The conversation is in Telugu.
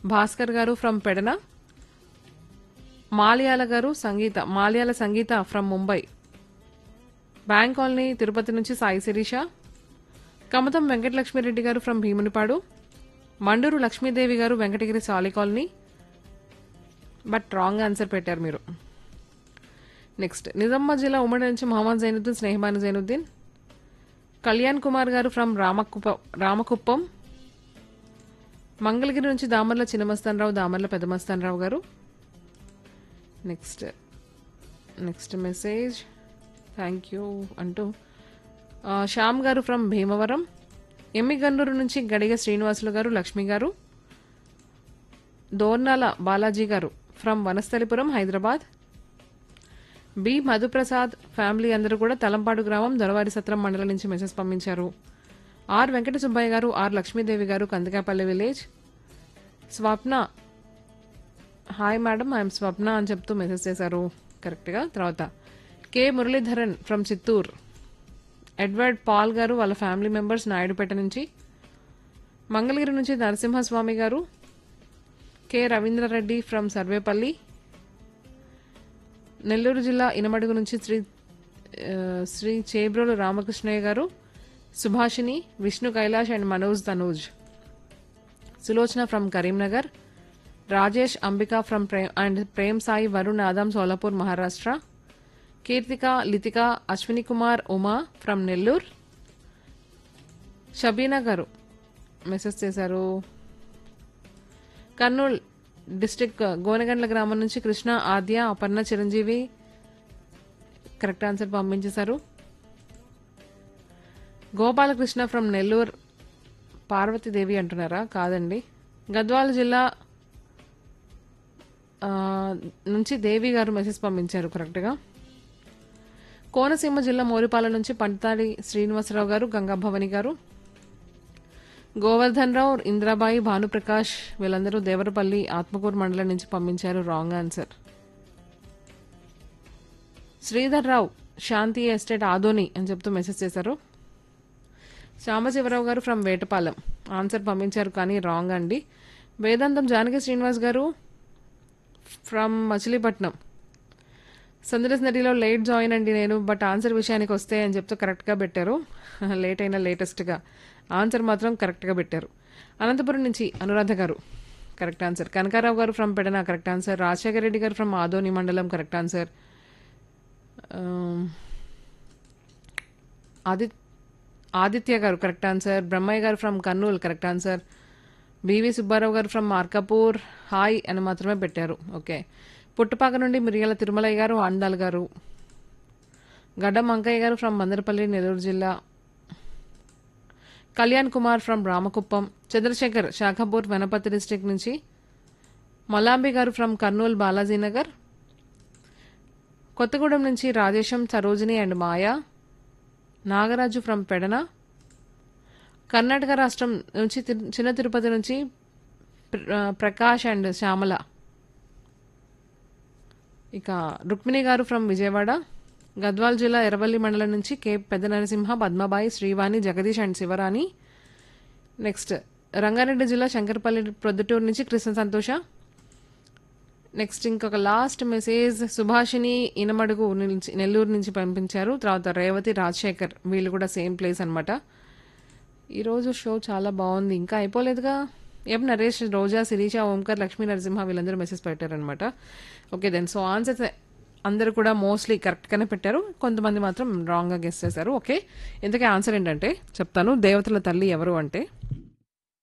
భాస్కర్ గారు from Pedana Malyala garu Sangeetha Malyala Sangeetha from Mumbai bank colony Tirupati నుంచి సాయి శిరీష కమతం వెంకటలక్ష్మిరెడ్డి గారు ఫ్రమ్ భీమునిపాడు మండూరు లక్ష్మీదేవి గారు వెంకటగిరి సాలి కాలనీ బట్ రాంగ్ ఆన్సర్ పెట్టారు మీరు నెక్స్ట్ నిజామాబాద్ జిల్లా ఉమ్మడి నుంచి మహమ్మద్ జైనుద్దీన్ స్నేహబాను జైనుద్దీన్ కళ్యాణ్ కుమార్ గారు ఫ్రమ్ రామకుప్ప రామకుప్పం మంగళగిరి నుంచి Damarla Chinna Mastan Rao Damarla Peddamasthanarao garu next next message thank you అంటూ ఆ, శ్యామ్ గారు ఫ్రమ్ భీమవరం ఎమ్మిగన్నూరు నుంచి గడిగ శ్రీనివాసులు గారు లక్ష్మి గారు Dornala Balaji garu from Vanasthalipuram Hyderabad B Madhuprasad family అందరూ కూడా తలంపాడు గ్రామం దొరవారి సత్రం మండలం నుంచి మెసేజ్ పంపించారు ఆర్ వెంకట సుబ్బయ్య గారు R Lakshmidevi garu Kandakapalli village Swapna hi madam I'm Swapna అని చెప్తూ మెసేజ్ చేశారు కరెక్ట్గా తర్వాత K Muralidharan from Chittoor Edward Paul garu వాళ్ళ ఫ్యామిలీ మెంబర్స్ నాయుడుపేట నుంచి మంగళగిరి నుంచి నరసింహస్వామి గారు కె రవీంద్రారెడ్డి ఫ్రమ్ సర్వేపల్లి నెల్లూరు జిల్లా ఇనమడుగు నుంచి శ్రీ ఆ, Shri Chebrolu Ramakrishnaiah garu Subhashini Vishnu Kailash and Manoj Tanuj Sulochana from Karimnagar Rajesh Ambika from Prem and Prem Sai Varun Adam Solapur Maharashtra Keerthika Lithika Ashwini Kumar Uma from Nellore Shabeena garu message చేశారు కర్నూల్ డిస్టిక్ గోనగండ్ల గ్రామం నుంచి కృష్ణ ఆద్య అపర్ణ చిరంజీవి కరెక్ట్ ఆన్సర్ పంపించేశారు గోపాలకృష్ణ ఫ్రమ్ నెల్లూరు పార్వతీదేవి అంటున్నారా కాదండి గద్వాల జిల్లా ఆ, నుంచి దేవి గారు మెసేజ్ పంపించారు కరెక్ట్గా కోనసీమ జిల్లా మోరిపాల నుంచి పంటాడి శ్రీనివాసరావు గారు గంగాభవని గారు గోవర్ధన్ రావు ఇంద్రాబాయి భానుప్రకాష్ వీళ్ళందరూ దేవరపల్లి ఆత్మకూరు మండలం నుంచి పంపించారు wrong answer Sridhar Rao Shanti estate Adoni అని చెప్తూ మెసేజ్ చేశారు శ్యామశివరావు గారు ఫ్రమ్ వేటపాలెం ఆన్సర్ పంపించారు కానీ రాంగ్ అండి వేదాంతం జానకి శ్రీనివాస్ గారు ఫ్రమ్ మచిలీపట్నం సందరస్ నదిలో లేట్ జాయిన్ అండి నేను బట్ ఆన్సర్ విషయానికి వస్తే అని చెప్తూ కరెక్ట్గా పెట్టారు లేట్ అయినా లేటెస్ట్గా ఆన్సర్ మాత్రం కరెక్ట్గా పెట్టారు అనంతపురం నుంచి అనురాధ గారు correct answer Kanakarao garu from Pedana correct answer Rajasekhara Reddy garu from Adoni మండలం కరెక్ట్ ఆన్సర్ ఆది ఆదిత్య గారు correct answer Brahmaiah garu from Kurnool correct answer B V Subbarao garu from Markapur hi అని మాత్రమే పెట్టారు ఓకే పుట్టుపాక నుండి మిరియాల తిరుమలయ్య గారు ఆండాల్ గారు గడ్డం అంకయ్య గారు ఫ్రమ్ మందరపల్లి నెల్లూరు జిల్లా కళ్యాణ్ కుమార్ ఫ్రమ్ రామకుప్పం చంద్రశేఖర్ శాఖపూర్ వనపర్తి డిస్టిక్ నుంచి మలాంబి గారు ఫ్రమ్ కర్నూలు బాలాజీనగర్ కొత్తగూడెం నుంచి రాజేశం సరోజిని అండ్ మాయా నాగరాజు ఫ్రమ్ పెడన కర్ణాటక రాష్ట్రం నుంచి తిరు- చిన్న తిరుపతి నుంచి ప్ర- ఆ, ప్రకాష్ అండ్ శ్యామల ఇక రుక్మిణి గారు ఫ్రమ్ విజయవాడ గద్వాల్ జిల్లా ఎర్రవల్లి మండలం నుంచి K Pedda Narasimha Padmabai Srivani Jagadish and Sivarani next Rangareddy జిల్లా శంకరపల్లి ప్రొద్దుటూరు నుంచి కృష్ణ సంతోష నెక్స్ట్ ఇంకొక లాస్ట్ మెసేజ్ సుభాషిని ఇనమడుగు నుంచి నెల్లూరు నుంచి పంపించారు తర్వాత రేవతి రాజశేఖర్ వీళ్ళు కూడా సేమ్ ప్లేస్ అనమాట ఈరోజు షో చాలా బాగుంది ఇంకా అయిపోలేదుగా ఎం నరేష్ రోజా శిరీష ఓంకర్ లక్ష్మీ నరసింహ వీళ్ళందరూ మెసేజ్ పెట్టారనమాట ఓకే దెన్ సో ఆన్సర్స్ అందరూ కూడా మోస్ట్లీ కరెక్ట్గానే పెట్టారు కొంతమంది మాత్రం రాంగ్గా గెస్ చేశారు ఓకే ఇంతకీ ఆన్సర్ ఏంటంటే చెప్తాను దేవతల తల్లి ఎవరు అంటే